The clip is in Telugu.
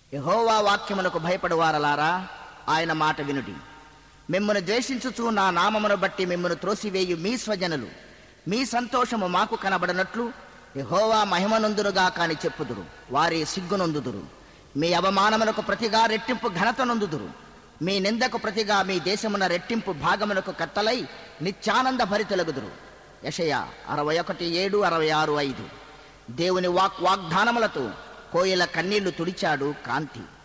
యహోవా వాక్యమునకు భయపడువారలారా ఆయన మాట వినుడి మిమ్మను ద్వేషించుచు నా నామమును బట్టి మిమ్మను త్రోసివేయు మీ స్వజనులు మీ సంతోషము మాకు కనబడనట్లు యహోవా మహిమనందునుగా కాని చెప్పుదురు వారి సిగ్గునొందుదురు మీ అవమానమునకు ప్రతిగా రెట్టింపు ఘనత నొందుదురు మీ నిందకు ప్రతిగా మీ దేశమున రెట్టింపు భాగమునకు కత్తలై నిత్యానంద భరితెలగుదురు యషయ అరవై ఒకటి ఏడు అరవై ఆరు ఐదు దేవుని వాక్ వాగ్దానములతో కోయిల కన్నీళ్లు తుడిచాడు కాంతి